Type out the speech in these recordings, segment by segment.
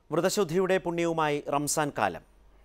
വ്രതശുദ്ധിയുടെ പുണ്യവുമായി റംസാൻ കാലം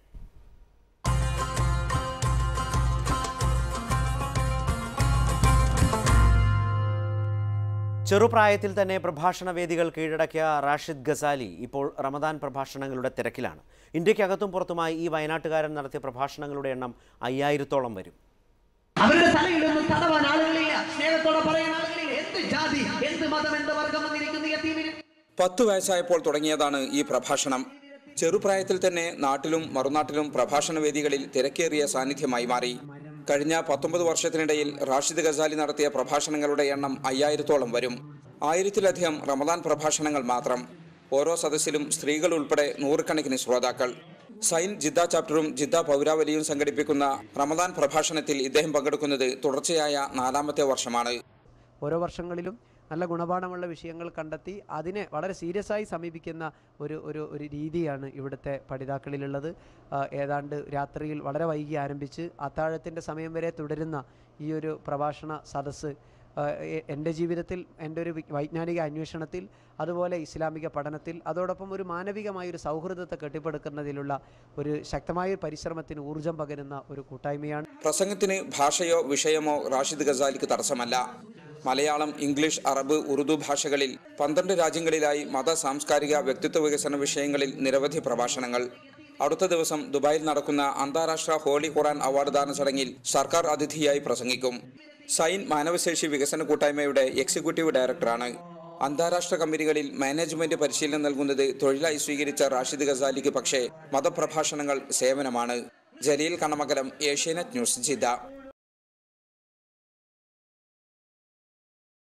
ചെറുപ്രായത്തിൽ തന്നെ പ്രഭാഷണ വേദികൾ കീഴടക്കിയ റാഷിദ് ഗസാലി ഇപ്പോൾ റമദാൻ പ്രഭാഷണങ്ങളുടെ തിരക്കിലാണ് ഇന്ത്യക്കകത്തും പുറത്തുമായി ഈ വയനാട്ടുകാരൻ നടത്തിയ പ്രഭാഷണങ്ങളുടെ എണ്ണം അയ്യായിരത്തോളം വരും അവരുടെ തലയിലൊന്നും തടവാൻ ആളുകളില്ല സ്നേഹത്തോടെ പറയാൻ ആളുകളില്ല എന്ത് ജാതി എന്ത് മതം എന്ത് വർഗം വന്നിരിക്കുന്ന യത്തീമിന് പത്തു വയസ്സായപ്പോൾ തുടങ്ങിയതാണ് ഈ പ്രഭാഷണം ചെറുപ്രായത്തിൽ തന്നെ നാട്ടിലും മറുനാട്ടിലും പ്രഭാഷണ വേദികളിൽ തിരക്കേറിയ സാന്നിധ്യമായി മാറി കഴിഞ്ഞ പത്തൊമ്പത് വർഷത്തിനിടയിൽ റാഷിദ് ഗസാലി നടത്തിയ പ്രഭാഷണങ്ങളുടെ എണ്ണം അയ്യായിരത്തോളം വരും ആയിരത്തിലധികം റമദാൻ പ്രഭാഷണങ്ങൾ മാത്രം ഓരോ സദസ്സിലും സ്ത്രീകൾ ഉൾപ്പെടെ നൂറുകണക്കിന് ശ്രോതാക്കൾ സൈൻ ജിദ്ദ ചാപ്റ്ററും ജിദ്ദ പൗരാവലിയും സംഘടിപ്പിക്കുന്ന റമദാൻ പ്രഭാഷണത്തിൽ ഇദ്ദേഹം പങ്കെടുക്കുന്നത് തുടർച്ചയായ നാലാമത്തെ വർഷമാണ് ഓരോ വർഷങ്ങളിലും നല്ല ഗുണപാഠമുള്ള വിഷയങ്ങൾ കണ്ടെത്തി അതിനെ വളരെ സീരിയസ് ആയി സമീപിക്കുന്ന ഒരു ഒരു ഒരു രീതിയാണ് ഇവിടുത്തെ പഠിതാക്കളിലുള്ളത് ആ, ഏതാണ്ട് രാത്രിയിൽ വളരെ വൈകി ആരംഭിച്ച് അത്താഴത്തിൻ്റെ സമയം വരെ തുടരുന്ന ഈ ഒരു പ്രഭാഷണ സദസ്സ് ആ, എ- എൻ്റെ ജീവിതത്തിൽ എൻ്റെ ഒരു വി- വൈജ്ഞാനിക അന്വേഷണത്തിൽ അതുപോലെ ഇസ്ലാമിക പഠനത്തിൽ അതോടൊപ്പം ഒരു മാനവികമായ ഒരു സൗഹൃദത്തെ കെട്ടിപ്പടുക്കുന്നതിലുള്ള ഒരു ശക്തമായ ഒരു പരിശ്രമത്തിന് ഊർജം പകരുന്ന ഒരു കൂട്ടായ്മയാണ് പ്രസംഗത്തിന് ഭാഷയോ വിഷയമോ റാഷിദ് ഗസാലിക്ക് തടസ്സമല്ല മലയാളം ഇംഗ്ലീഷ് അറബ് ഉറുദു ഭാഷകളിൽ പന്ത്രണ്ട് രാജ്യങ്ങളിലായി മത സാംസ്കാരിക വ്യക്തിത്വ വികസന വിഷയങ്ങളിൽ നിരവധി പ്രഭാഷണങ്ങൾ അടുത്ത ദിവസം ദുബായിൽ നടക്കുന്ന അന്താരാഷ്ട്ര ഹോളി ഖുറാൻ അവാർഡ് ദാന ചടങ്ങിൽ സർക്കാർ അതിഥിയായി പ്രസംഗിക്കും സൈൻ മാനവശേഷി വികസന കൂട്ടായ്മയുടെ എക്സിക്യൂട്ടീവ് ഡയറക്ടറാണ് അന്താരാഷ്ട്ര കമ്പനികളിൽ മാനേജ്മെന്റ് പരിശീലനം നൽകുന്നത് തൊഴിലായി സ്വീകരിച്ച റാഷിദ് ഗസാലിക്ക് പക്ഷേ മതപ്രഭാഷണങ്ങൾ സേവനമാണ് ജലീൽ കണമകലം ഏഷ്യാനെറ്റ് ന്യൂസ് ജിദ്ദ